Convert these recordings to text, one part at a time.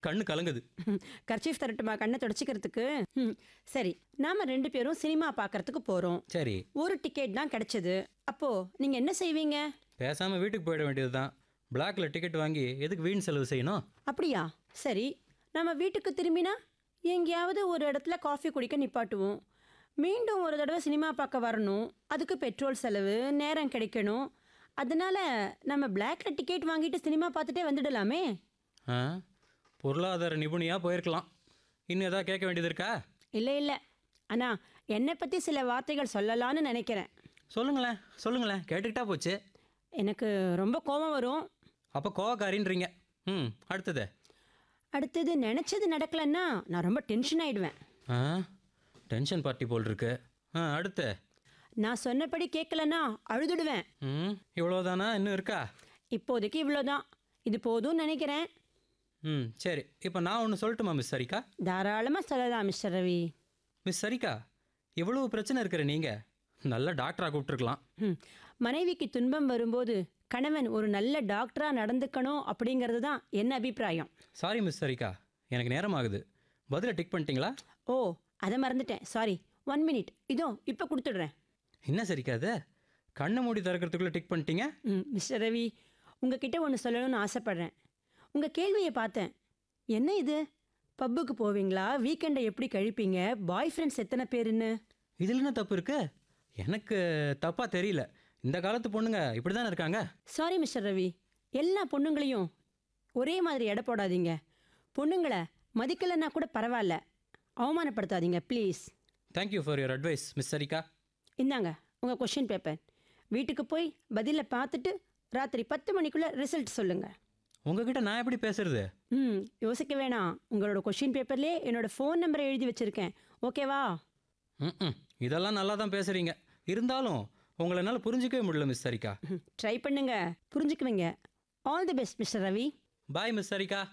கண்ணு கலங்குது கர்ச்சீஃப் தரட்டுமா கண்ணை தொடச்சிக்கிறதுக்கு ம், சரி நாம ரெண்டு பேரும் சினிமா பார்க்கறதுக்கு போறோம் சரி ஒரு டிக்கெட் தான் கிடைச்சது அப்போ நீங்க என்ன செய்வீங்க பேசாம வீட்டுக்கு போயிட வேண்டியது தான் பிளாக்ல டிக்கெட் வாங்கி எதுக்கு வீண் செலவு செய்யணும் அப்படியா சரி நம்ம வீட்டுக்கு திரும்பினா எங்கேயாவது ஒரு இடத்துல காஃபி குடிக்க நிப்பாட்டுவோம் மீண்டும் ஒரு தடவை சினிமா பார்க்க வரணும் அதுக்கு பெட்ரோல் செலவு நேரம் கிடைக்கணும் அதனால நம்ம பிளாக்ல டிக்கெட் வாங்கிட்டு சினிமா பார்த்துட்டே வந்துடலாமே ஆ பொருளாதார நிபுணியா போயிருக்கலாம் இன்னும் ஏதாவது கேட்க வேண்டியது இருக்கா இல்லை இல்லை அண்ணா என்னை பற்றி சில வார்த்தைகள் சொல்லலான்னு நினைக்கிறேன் சொல்லுங்களேன் சொல்லுங்களேன் கேட்டுக்கிட்டா போச்சு எனக்கு ரொம்ப கோபம் வரும் அப்போ கோவக்காரின்றீங்க ம் அடுத்தது அடுத்தது நினச்சது நடக்கலைன்னா நான் ரொம்ப டென்ஷன் ஆயிடுவேன் ஆ டென்ஷன் பார்ட்டி போல் இருக்கு ஆ அடுத்து நான் சொன்னபடி கேட்கலன்னா அழுதுடுவேன் ம் இவ்வளோதானா இன்னும் இருக்கா இப்போதைக்கு இவ்வளோதான் இது போதும்னு நினைக்கிறேன் ம் சரி இப்போ நான் ஒன்று சொல்லட்டுமா மிஸ் சரிகா தாராளமாக சொல்லலாம் மிஸ்டர் ரவி மிஸ் சரிகா இவ்வளவு பிரச்சனை இருக்கிற நீங்கள் நல்ல டாக்டராக கூப்பிட்டுருக்கலாம் ம். மனைவிக்கு துன்பம் வரும்போது கணவன் ஒரு நல்ல டாக்டராக நடந்துக்கணும் அப்படிங்கிறது தான் என் அபிப்பிராயம் சாரி மிஸ் சரிகா எனக்கு நேரம் ஆகுது பதிலை டிக் பண்ணிட்டீங்களா ஓ அதை மறந்துட்டேன் சாரி ஒன் மினிட் இதோ இப்போ கொடுத்துடுறேன் என்ன சரிக்கா அது கண்ணை மூடி திறக்கிறதுக்குள்ளே டிக் பண்ணிட்டீங்க ம் மிஸ்டர் ரவி உங்ககிட்ட ஒன்று சொல்லணும்னு ஆசைப்பட்றேன் உங்கள் கேள்வியை பார்த்தேன் என்ன இது பப்புக்கு போவீங்களா வீக்கெண்டை எப்படி கழிப்பீங்க பாய் ஃப்ரெண்ட்ஸ் எத்தனை பேருன்னு இதில் என்ன தப்பு இருக்கு எனக்கு தப்பாக தெரியல இந்த காலத்து பொண்ணுங்க இப்படி தானே இருக்காங்க சாரி மிஸ்டர் ரவி எல்லா பொண்ணுங்களையும் ஒரே மாதிரி எடை போடாதீங்க பொண்ணுங்களை மதிக்கலைன்னா கூட பரவாயில்ல அவமானப்படுத்தாதீங்க please thank you for your advice miss Sarika இந்தாங்க உங்கள் கொஷின் பேப்பர் வீட்டுக்கு போய் பதிலை பார்த்துட்டு ராத்திரி பத்து மணிக்குள்ளே ரிசல்ட் சொல்லுங்கள் உங்ககிட்ட நான் எப்படி பேசுறது ம் யோசிக்க வேணாம் உங்களோட கொஷின் பேப்பர்லேயே என்னோட ஃபோன் நம்பரை எழுதி வச்சுருக்கேன் ஓகேவா ம் இதெல்லாம் நல்லா தான் பேசுகிறீங்க இருந்தாலும் உங்களை என்னால் புரிஞ்சிக்கவே முடியல மிஸ் சரிகா ட்ரை பண்ணுங்க புரிஞ்சுக்குவீங்க all the best mister Ravi bye miss Sarika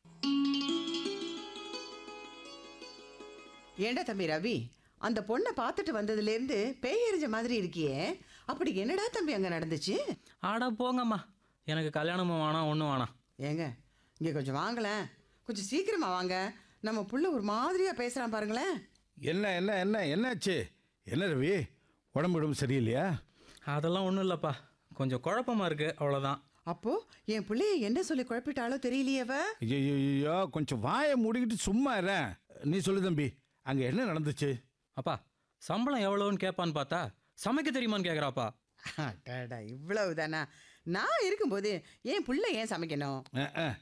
ஏண்டா தம்பி ரவி அந்த பொண்ணை பார்த்துட்டு வந்ததுலேருந்து பேய் எறிஞ்ச மாதிரி இருக்கியே அப்படி என்னடா தம்பி அங்கே நடந்துச்சு ஆடா போங்கம்மா எனக்கு கல்யாணமும் வேணாம் ஒன்றும் வேணாம் ஏங்க இங்கே கொஞ்சம் வாங்களேன் கொஞ்சம் சீக்கிரமா வாங்க நம்ம புள்ள ஒரு மாதிரியா பேசுகிறான் பாருங்களேன் என்ன என்ன என்ன என்னாச்சு என்ன ரவி உடம்பு உடம்பு சரியில்லையா அதெல்லாம் ஒன்றும் இல்லைப்பா கொஞ்சம் குழப்பமா இருக்குது அவ்வளோதான் அப்போ என் பிள்ளைய என்ன சொல்லி குழப்பிட்டாலோ தெரியலையேவ ஐயோ கொஞ்சம் வாயை மூடிக்கிட்டு சும்மா இரு நீ சொல்லு தம்பி அங்கே என்ன நடந்துச்சு அப்பா சம்பளம் எவ்வளோன்னு கேட்பான்னு பார்த்தா சமைக்க தெரியுமான்னு கேட்குறாப்பா அடடா இவ்வளவு தானா நான் இருக்கும்போது என் புள்ள ஏன் சமைக்கணும் அஹ், அஹ்.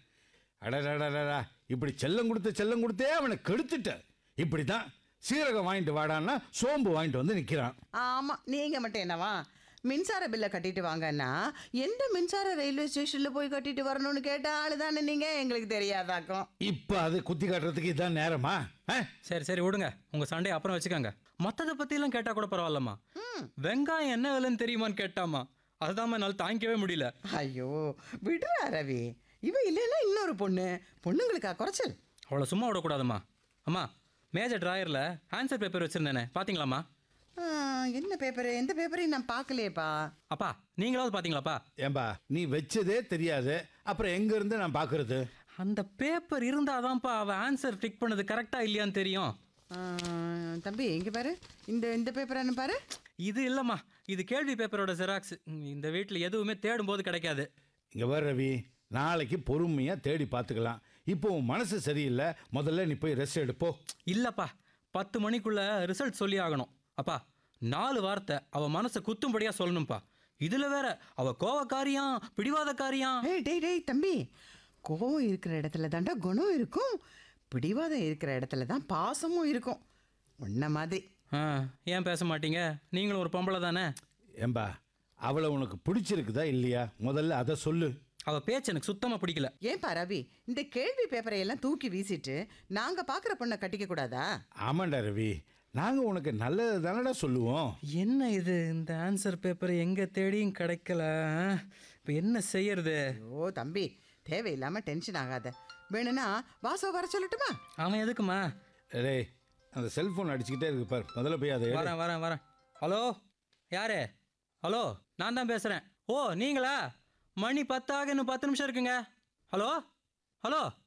அடடடடடா இப்படி செல்லம் கொடுத்து செல்லம் கொடுத்தே அவனை கெடுத்துட்ட இப்படி தான் சீரகம் வாங்கிட்டு வாடான்னா சோம்பு வாங்கிட்டு வந்து நிற்கிறான் ஆமாம் நீங்கள் மட்டும் என்னவா மின்சார பில்லை கட்டிட்டு வாங்கன்னா எந்த மின்சார ரயில்வே ஸ்டேஷனில் போய் கட்டிட்டு வரணும்னு கேட்ட ஆளு தானே நீங்கள் எங்களுக்கு தெரியாதாக்கும் இப்போ அது குத்தி காட்டுறதுக்கு இதான் நேரமா அஹ்? சரி சரி விடுங்க உங்கள் சண்டையை அப்புறம் வச்சுக்கோங்க மற்றதை பற்றிலாம் கேட்டால் கூட பரவாயில்லம்மா வெங்காயம் என்ன விலைன்னு தெரியுமான்னு கேட்டாமா அதுதான் என்னால் தாங்கிக்கவே முடியல ஐயோ விடுறா ரவி இவ இல்லைன்னா இன்னொரு பொண்ணு பொண்ணுங்களுக்கா குறைச்சல் அவளை சும்மா விடக்கூடாதும்மா அம்மா மேஜர் ட்ராயரில் ஆன்சர் பேப்பர் வச்சுருந்தேனே பார்த்தீங்களாம்மா ஆ, என்ன பேப்பரு எந்த பேப்பரையும் நான் பார்க்கலையேப்பா அப்பா நீங்களாவது பார்த்தீங்களாப்பா ஏம்பா நீ வச்சதே தெரியாது அப்புறம் எங்கேருந்து நான் பார்க்கறது அந்த பேப்பர் இருந்தாதான்ப்பா அவள் ஆன்சர் டிக் பண்ணது கரெக்டாக இல்லையான்னு தெரியும் ஆ, தம்பி இங்கே பாரு இந்த இந்த பேப்பரானு பாரு இது இல்லைம்மா இது கேள்வி பேப்பரோட ஜெராக்ஸ் இந்த வீட்டில் எதுவுமே தேடும்போது கிடைக்காது இங்கே வர ரவி நாளைக்கு பொறுமையாக தேடி பார்த்துக்கலாம் இப்போ உன் மனசு சரியில்லை முதல்ல நீ போய் ரெஸ்ட் எடுப்போ இல்லைப்பா பத்து மணிக்குள்ள ரிசல்ட் சொல்லி ஆகணும் அப்பா நாலு வார்த்தை அவள் மனசை குத்தும்படியாக சொல்லணும்ப்பா இதில் வேற அவள் கோவக்காரியாம் பிடிவாதக்காரியாம் ஏய் டேய் டேய் தம்பி கோவம் இருக்கிற இடத்துல தாண்டா குணம் இருக்கும் பிடிவாதம் இருக்கிற இடத்துல தான் பாசமும் இருக்கும் உன்ன மாதிரி ஆ ஏன் பேச மாட்டீங்க நீங்களும் ஒரு பொம்பளை தானே ஏம்பா அவளை உனக்கு பிடிச்சிருக்குதா இல்லையா முதல்ல அதை சொல்லு அவள் பேச்சு எனக்கு சுத்தமாக பிடிக்கல ஏன்பா ரவி இந்த கேள்வி பேப்பரை எல்லாம் தூக்கி வீசிட்டு நாங்க பாக்குற பொண்ணை கட்டிக்க கூடாதா ஆமாண்டா ரவி நாங்கள் உனக்கு நல்லது தானடா சொல்லுவோம் என்ன இது இந்த ஆன்சர் பேப்பர் எங்கே தேடியும் கிடைக்கல இப்போ என்ன செய்யறது ஐயோ தம்பி தேவையில்லாம டென்ஷன் ஆகாத வேணும்னா வாசோ வர சொல்லட்டுமா அவன் எதுக்குமா டேய் அந்த செல்ஃபோன் அடிச்சுக்கிட்டே இருக்கு பார் முதல்ல போய் அதை எடு. வரேன் வரேன் வரேன் ஹலோ யாரு ஹலோ நான் தான் பேசுகிறேன் ஓ நீங்களா மணி பத்தாக இன்னும் பத்து நிமிஷம் இருக்குங்க ஹலோ ஹலோ